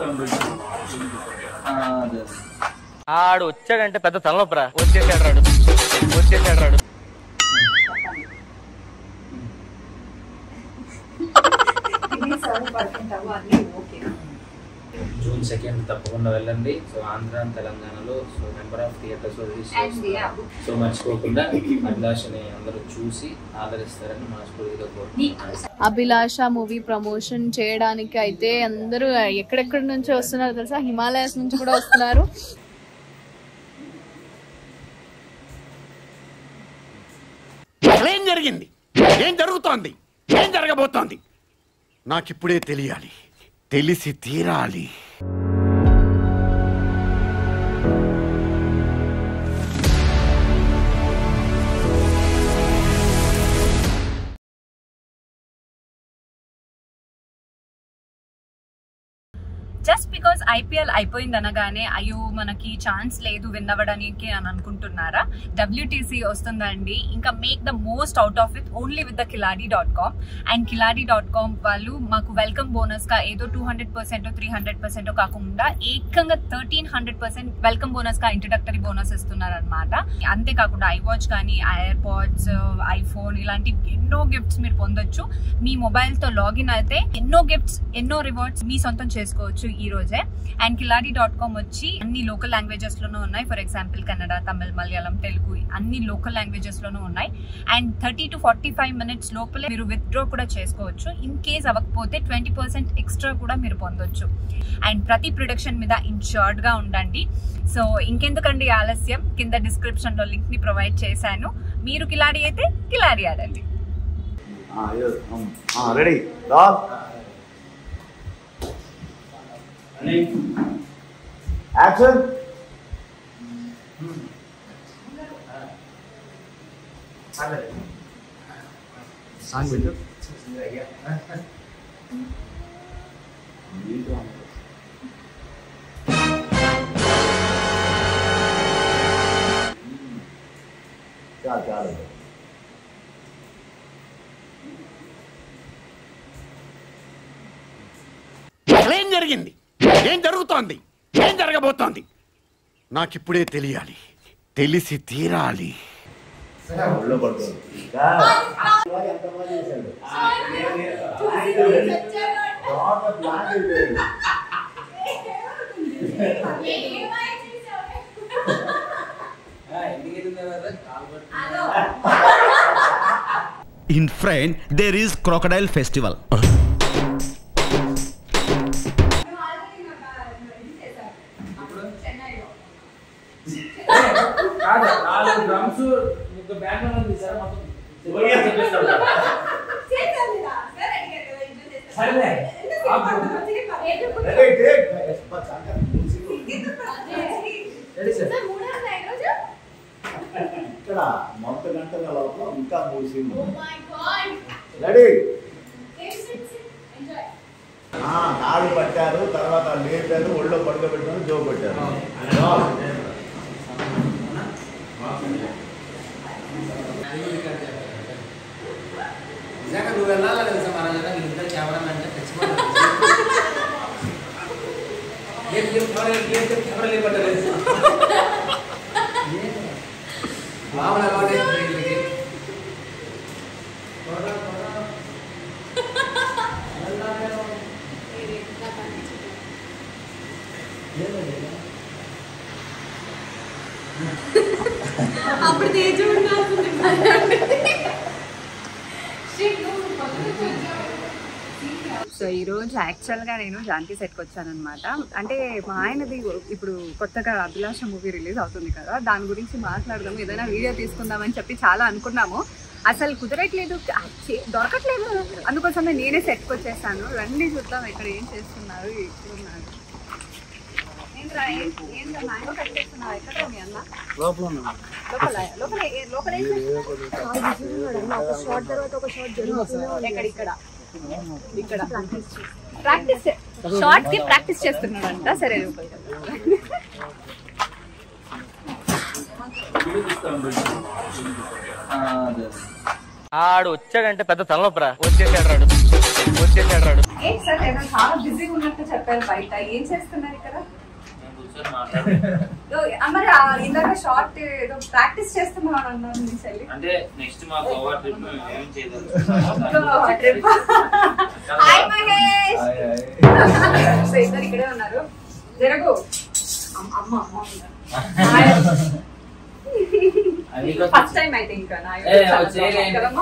అదే ఆడు వచ్చాడంటే పెద్ద తలనొప్పరా వచ్చేసాడు రాడు వచ్చేసాడు రాడు తినేసావు పడుకుంటావు అన్నీ ఓకే జూన్ సెకండ్ తప్పకుండా వెళ్ళండి సో ఆంధ్ర తెలంగాణలో so number of theatres release And yeah, book. So మర్చిపోకుండా అభిలాషని అందరూ చూసి ఆదరిస్తారని మనస్ఫూర్తిగా కోరుకుంటున్నాను అభిలాష మూవీ ప్రమోషన్ చేయడానికి అయితే అందరూ ఎక్కడెక్కడి నుంచి వస్తున్నారు తెలుసా హిమాలయస్ నుంచి కూడా వస్తున్నారు ఏం జరిగింది ఏం జరుగుతోంది ఏం జరగబోతోంది నాకిప్పుడే తెలియాలి తెలిసి తీరాలి జస్ట్ బికాస్ ఐపీఎల్ అయిపోయింది అనగానే అయ్యో మనకి ఛాన్స్ లేదు విన్ అవ్వడానికి అని అనుకుంటున్నారా డబ్ల్యూటీసీ వస్తుందండి ఇంకా make the most out of it only with the Khiladi dot com and Khiladi dot com వాళ్ళు మాకు వెల్కమ్ బోనస్ గా ఏదో two hundred percent three hundred percent కాకుండా ఏకంగా thirteen hundred percent welcome bonus గా ఇంట్రడక్టరీ బోనస్ ఇస్తున్నారు అనమాట అంతేకాకుండా ఐవాచ్ కానీ ఎయిర్ పాడ్స్ ఐఫోన్ ఇలాంటి ఎన్నో గిఫ్ట్స్ మీరు పొందొచ్చు మీ మొబైల్ తో లాగిన్ అయితే ఎన్నో గిఫ్ట్స్ ఎన్నో రివార్డ్స్ మీ సొంతం చేసుకోవచ్చు ఈ రోజే అండ్ కిలాడి డాట్ కామ్ వచ్చి అన్ని లోకల్ లాంగ్వేజెస్ లోనూ ఉన్నాయి ఫర్ ఎగ్జాంపుల్ కన్నడ తమిళ్ మలయాళం తెలుగు అన్ని లోకల్ లాంగ్వేజెస్ లోనూ ఉన్నాయి and thirty to forty five minutes లోపలే మీరు విత్డ్రా కూడా చేసుకోవచ్చు ఇన్ కేస్ అవ్వకపోతే ట్వంటీ పర్సెంట్ ఎక్స్ట్రా కూడా మీరు పొందొచ్చు అండ్ ప్రతి ప్రొడక్షన్ మీద ఇన్షార్డ్ గా ఉండండి సో ఇంకెందుకండి ఆలస్యం కింద డిస్క్రిప్షన్ లో లింక్ ని ప్రొవైడ్ చేశాను మీరు కిలాడి అయితే కిలాడి ఆడండి రెడీ రాల్ యాక్షన్ సాంగ్ పెట్టు చాలు చాలు ఏం జరిగింది ఏం జరుగుతోంది ఏం జరగబోతోంది నాకిప్పుడే తెలియాలి తెలిసి తీరాలి ఒళ్ళో పడుతుంది ఇంకా ఎంత బాగా చేశాడు బాగా ప్లాన్ చేశాడు In France, there is crocodile festival. కాదు నాలుగు డ్రమ్స్ ఒక బ్యాక్గ్రౌండ్ ఉంది సార్ మొత్తం సరేలే రెడీ టేక్ రెడీ సార్ ఇక్కడ మొంత గంటల లోపల ఇంకా మూడు సీన్లు రెడీ నాడు పట్టారు తర్వాత లేపారు ఒళ్ళో పడుకోబెట్టారు జో పెట్టారు నిజంగా నువ్వు వెళ్ళాలి తెలుసా మన జగన్ నీ ఇద్దరు కెమెరా అంటే తెచ్చిపోతారు ఏం ఏం కెమెరా ఏం కెమెరా లేపట్టారు తెలుసా మామూలు అలవాటు అయిపోయింది వీళ్ళకి. అప్పుడు తేజ ఉండాల్సింది సో ఈ రోజు యాక్చువల్ గా నేను జానకి సెట్కి వచ్చాను అనమాట అంటే మా ఆయనది ఇప్పుడు కొత్తగా అభిలాష మూవీ రిలీజ్ అవుతుంది కదా దాని గురించి మాట్లాడదాము ఏదైనా వీడియో తీసుకుందామని చెప్పి చాలా అనుకున్నాము అసలు కుదరట్లేదు ఆ, చే- దొరకట్లేదు అందుకోసమే నేనే సెట్కి వచ్చేసాను రండి చూద్దాం ఇక్కడ ఏం చేస్తున్నారు ఎక్కడున్నారు ఏంట్రా, ఏం- ఏంట్రా, mango cut చేస్తున్నావా? ఎక్కడ్రా మీ అన్న? లోపల లోపల ఏ- లోపల ఏం చేస్తున్నావు? ఎక్కడ ఇక్కడ ఇక్కడ ప్రాక్టీస్ షార్ట్ కి ప్రాక్టీస్ చేస్తున్నాడంట సరే లోపలికి వెళ్దాం. ఆడు వచ్చాడంటే పెద్ద తలనొప్పరా వచ్చేసాడు రాడు వచ్చేసాడు రాడు ఏంటి సార్ ఏదో చాలా బిజీగా ఉన్నట్టు చెప్పారు బయట ఏం చేస్తున్నారు ఇక్కడ నేను కూర్చొని మాట్లాడుతున్నాను. ఓ, ఆ, మరి ఆ ఇందాక షార్ట్ ఏదో ప్రాక్టీస్ చేస్తున్నాను అన్నారు మీ చెల్లి అంటే నెక్స్ట్ మా గోవా ట్రిప్ మేము ఏం చేయలేదు హాయ్ మహేష్ సో ఇద్దరు ఇక్కడే ఉన్నారు జరగు అమ్మ అమ్మ అమ్మ ఫస్ట్ టైం అయితే ఇంకా నా ఏ, వచ్చేయండి. కదమ్మా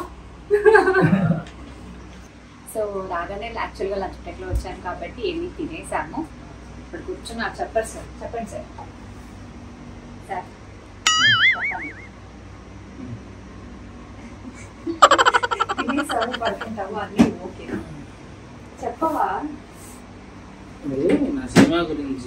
సో రాగానే యాక్చువల్ గా లంచ్ బ్రేక్ లో వచ్చాను కాబట్టి ఏమి తినేసాము ఇప్పుడు కూర్చున్నారు చెప్పండి సార్ చెప్పండి సార్ సార్ చెప్పండి తినేసాము పడుకుంటాము అన్నీ ఓకేనా చెప్పవా నువ్వు నా సినిమా గురించి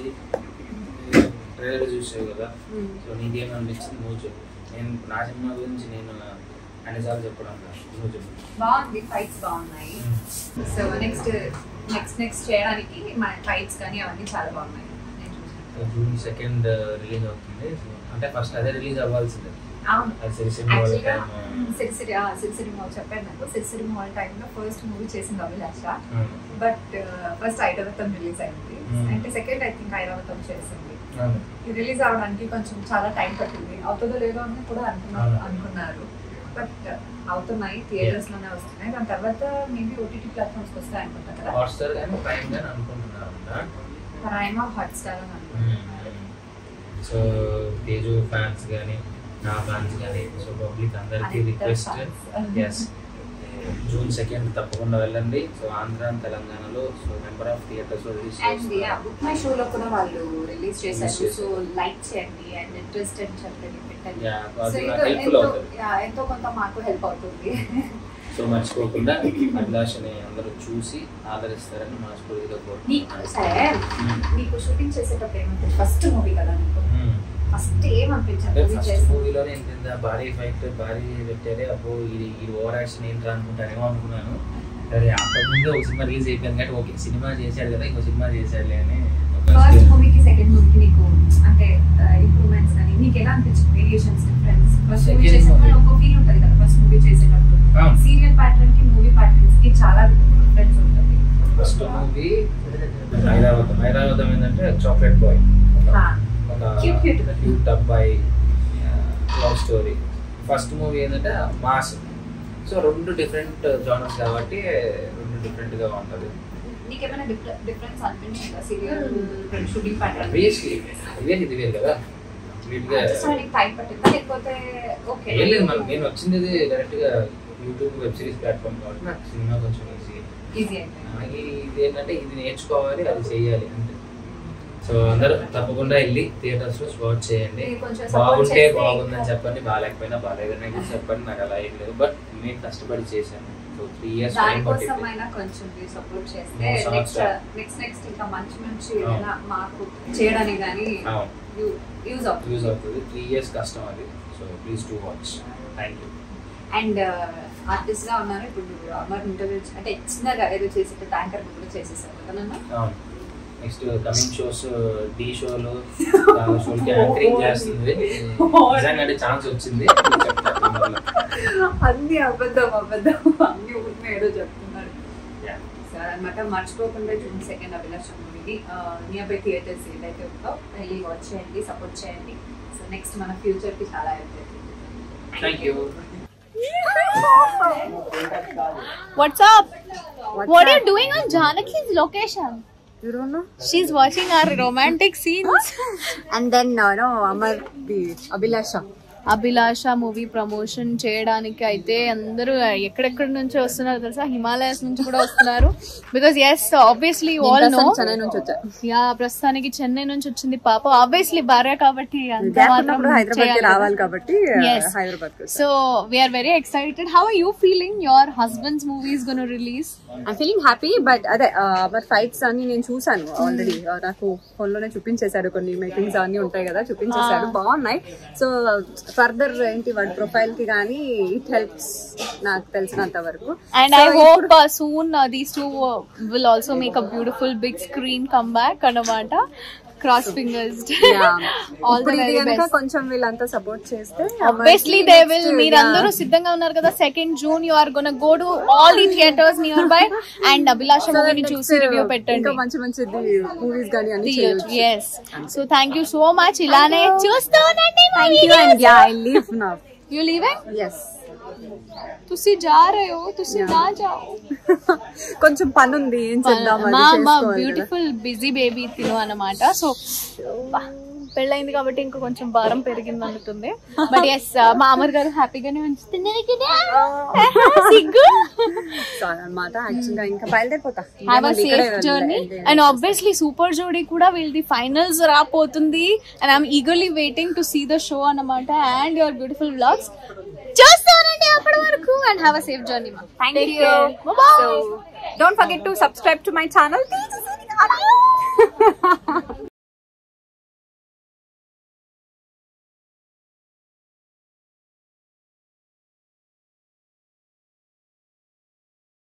ట్రైలర్ చూసావు కదా సో నీకేం అనిపించింది నువ్వు చెప్పు నేను నా సినిమా గురించి నేను అన్నిసార్లు చెప్పడం కాదు నువ్వు చెప్పు బాగుంది ఫైట్స్ బాగున్నాయి సో నెక్స్ట్ నెక్స్ట్ నెక్స్ట్ చేయడానికి మన ఫైట్స్ కానీ అవన్నీ చాలా బాగున్నాయి నేను చూసాను జూన్ సెకండ్ రిలీజ్ అవుతుంది సో అంటే ఫస్ట్ అదే రిలీజ్ అవ్వాల్సిందే అవును అది సిరిసిమ్ వాళ్ళ యాక్చువల్గా టైం సిరిసిరి సిరిసిరి మాల్ చెప్పాను నాకు సిరిసిరి మాల్ టైంలో ఫస్ట్ మూవీ చేసింది Abhilasha but first Airavatham release అయింది Hmm. అంటే సెకండ్ ఐ థింక్ ఐరావతం చేసింది అవును ఇది రిలీజ్ అవడానికి కొంచెం చాలా టైం పట్టింది అవుతుందో లేదో అని కూడా అనుకున్నారు అవును. అనుకున్నారు బట్ అవుతున్నాయి థియేటర్స్ లోనే వస్తున్నాయి దాని తర్వాత మేబీ ఓటీటీ ప్లాట్ఫామ్స్ వస్తాయి అనుకుంటా కదా హాట్స్టార్ కానీ ప్రైమ్ కానీ అనుకుంటున్నారు ప్రైమ్ ఆఫ్ హాట్ స్టార్ అని అనుకుంటున్నాను సో తేజు ఫ్యాన్స్ కానీ నా ఫ్యాన్స్ కానీ సో పబ్లిక్ అందరికీ అందరి request fans. Yes June second తప్పకుండా వెళ్ళండి సో ఆంధ్ర తెలంగాణలో so number of theatres release and book my show లో కూడా వాళ్ళు రిలీజ్ చేశారు Release సో లైక్ చేయండి అండ్ ఇంట్రెస్ట్ అని చెప్పండి పెట్టండి Yeah, సో అది ఏదో నాకు helpful ఎంతో అవుతుంది. yeah, ఎంతో కొంత మాకు హెల్ప్ అవుతుంది సో మర్చిపోకుండా అభిలాషని అందరూ చూసి ఆదరిస్తారని మనస్ఫూర్తిగా నీకు కోరుకుంటున్నాను సరే నీకు షూటింగ్ చేసేటప్పుడు ఏమనిపించింది ఫస్ట్ మూవీ కదా నీకు మ్మ్. ఫస్ట్ ఏమనిపించింది అంటే మూవీ ఫస్ట్ చేసి మూవీలోనే ఇంత భారీ ఫైట్ భారీ పెట్టారే అబ్బో ఇది ఈ ఓవర్ యాక్షన్ ఏంట్రా అనుకుంటానేమో అనుకున్నాను సరే అప్పటి ముందే ఒక సినిమా రిలీజ్ అయిపోయింది కాబట్టి ఓకే సినిమా చేశాడు కదా ఇంకో సినిమా చేశాడులే అని ఒక ఫస్ట్ మూవీకి సెకండ్ మూవీకి నీకు అంటే ఇంప్రూవ్మెంట్స్ కానీ నీకు ఎలా అనిపించింది variations difference first movie Second చేసినప్పుడు movie. ఒక ఫీల్ ఉంటుంది కదా ఫస్ట్ మూవీ చేసేటప్పుడు అవును. సీరియల్ ప్యాటర్న్ కి మూవీ ప్యాటర్న్స్ కి చాలా డిఫరెన్స్ ఉంటుంది ఫస్ట్ మూవీ ఐరావతం ఐరావతం ఏంటంటే చాక్లెట్ బాయ్ ఆ, ఒక Cute, cute గా. క్యూట్ అబ్బాయి లవ్ స్టోరీ ఫస్ట్ మూవీ ఏంటంటే మాస్ సో రెండు డిఫరెంట్ జానర్స్ కాబట్టి రెండు డిఫరెంట్ గా ఉంటది నీకేమైనా డిఫరెన్స్ అనిపించిందా సీరియల్ షూటింగ్ ప్యాటర్న్ ఆబ్వియస్లీ ఇదే ఇది వేరు కదా కంప్లీట్ గా నీకు టైం పట్టిందా లేకపోతే ఓకే ఏం లేదు మనం నేను వచ్చింది డైరెక్ట్ గా యూట్యూబ్ వెబ్ సిరీస్ ప్లాట్ఫామ్ కాబట్టి నాకు సినిమా కొంచెం ఈజీ ఈజీ అయిపోయింది ఇది ఏంటంటే ఇది నేర్చుకోవాలి అది చేయాలి అంతే సో అందరూ తప్పకుండా వెళ్ళి థియేటర్స్ లో వాచ్ చేయండి మీరు కొంచెం support బాగుంటే చేస్తే బాగుందని ఇంకా- చెప్పండి బాగాలేకపోయినా బాగాలేదని కూడా చెప్పండి నాకు అలా ఏం లేదు బట్ నేను కష్టపడి చేశాను సో త్రీ ఇయర్స్ టైం దానికోసం పట్టింది అయినా కొంచెం సపోర్ట్ చేస్తే No నెక్స్ట్ సంవత్సరాలు. నెక్స్ట్ నెక్స్ట్ ఇంకా మంచి మంచి అవును. ఏదైనా మాకు చేయడానికి కానీ అవును యూజ్ అవుతుంది యూజ్ అవుతుంది త్రీ ఇయర్స్ కష్టం అది so please to watch thank you and artist గా ఉన్నారు ఇప్పుడు అమర్ ఇంటర్వ్యూ అంటే చిన్నగా ఏదో చేసేట ట్యాంకర్ కూడా చేసేసారు కదా నన్ను అవును నెక్స్ట్ కమింగ్ షోస్ డి షోలు షోలకి యాంకరింగ్ చేస్తుంది నిజంగా అంటే ఛాన్స్ వచ్చింది చెప్తాను మళ్ళీ. అన్ని అబద్ధం అబద్ధం అన్ని ఊరిని ఏదో చెప్తున్నారు Yeah. సార్ అనమాట మర్చిపోకుండా జూన్ సెకండ్ అభిలాష మూవీని నియర్ బై థియేటర్స్ ఏదైతే ఉందో వెళ్ళి వాచ్ చేయండి సపోర్ట్ చేయండి సో నెక్స్ట్ మన ఫ్యూచర్ కి చాలా హెల్ప్ అవుతుంది thank you What's up? what are you doing on Janaki's location? You don't know? She's watching our romantic scenes. And then, uh, no, Amar, the Abhilasha. Abhilasha movie promotion చేయడానికి అయితే అందరూ ఎక్కడెక్కడి నుంచి వస్తున్నారు తెలుసా హిమాలయస్ నుంచి కూడా వస్తున్నారు because yes obviously all no Chennai నుంచి వచ్చా యా ప్రస్తుతానికి చెన్నై నుంచి వచ్చింది పాప ఆబ్వియస్లీ భార్య కాబట్టి అంత గ్యాప్ మాత్రం ఉన్నప్పుడు హైదరాబాద్ కి చేయాలి కదా. రావాలి కాబట్టి Yes. హైదరాబాద్ కి so we are very excited how are you feeling your husband's movies gonna release I feeling happy but అదే మరి ఫైట్స్ అన్ని నేను చూసాను ఆల్రెడీ నాకు ఫోన్ లోనే చూపించేశాడు కొన్ని మేకింగ్స్ అన్ని ఉంటాయి కదా చూపించేశాడు బాగున్నాయి సో ఫర్దర్ ఏంటి వాడి ప్రొఫైల్ కి కానీ ఇట్ హెల్ప్స్ నాకు తెలిసినంత వరకు And I hope uh, soon uh, these two uh, will also make a beautiful big screen comeback అన్నమాట క్రాస్ ఫింగర్స్ ఆల్ ద ఇప్పుడు ఇది వెరీ కనుక బెస్ట్ కొంచెం వీళ్ళంతా సపోర్ట్ చేస్తే ఆబ్వియస్లీ దే విల్ మీరందరూ సిద్ధంగా ఉన్నారు కదా second June you are gonna go to all the theatres nearby and Abhilasha మూవీని చూసి రివ్యూ పెట్టండి ఇంకా మంచి మంచి మూవీస్ కానీ అన్ని yes so thank you so much ఇలానే చూస్తూ ఉండండి thank you and yeah I leave now you leaving yes ਤੁਸੀਂ जा रहे हो ਤੁਸੀਂ ना जाओ కొంచెం పని ఉంది ఏం చేద్దాం అది మా మా చేసుకోవాలి కదా. బ్యూటిఫుల్ బిజీ బేబీ తిను అన్నమాట సో పెళ్ళైంది కాబట్టి ఇంకా కొంచెం భారం పెరిగింది అనుతుంది బట్ ఎస్ మా అమర్ గారు హ్యాపీగానే ఉంచుతున్నారు కదా సిగ్గు సో అన్నమాట యాక్చువల్ గా ఇంకా బయలుదేరిపోతా హ్యావ్ అ ఇంకేముంది, ఇక్కడే సేఫ్ వెళ్ళాలి. జర్నీ అండ్ ఆబ్వియస్లీ సూపర్ జోడీ కూడా వీళ్ళది ఫైనల్స్ రాపోతుంది and I'm eagerly waiting to see the show అన్నమాట అండ్ యువర్ బ్యూటిఫుల్ వ్లాగ్స్ చూస్తానండి అప్పటి వరకు and have a safe journey మా Thank you. So, don't forget to subscribe to my channel.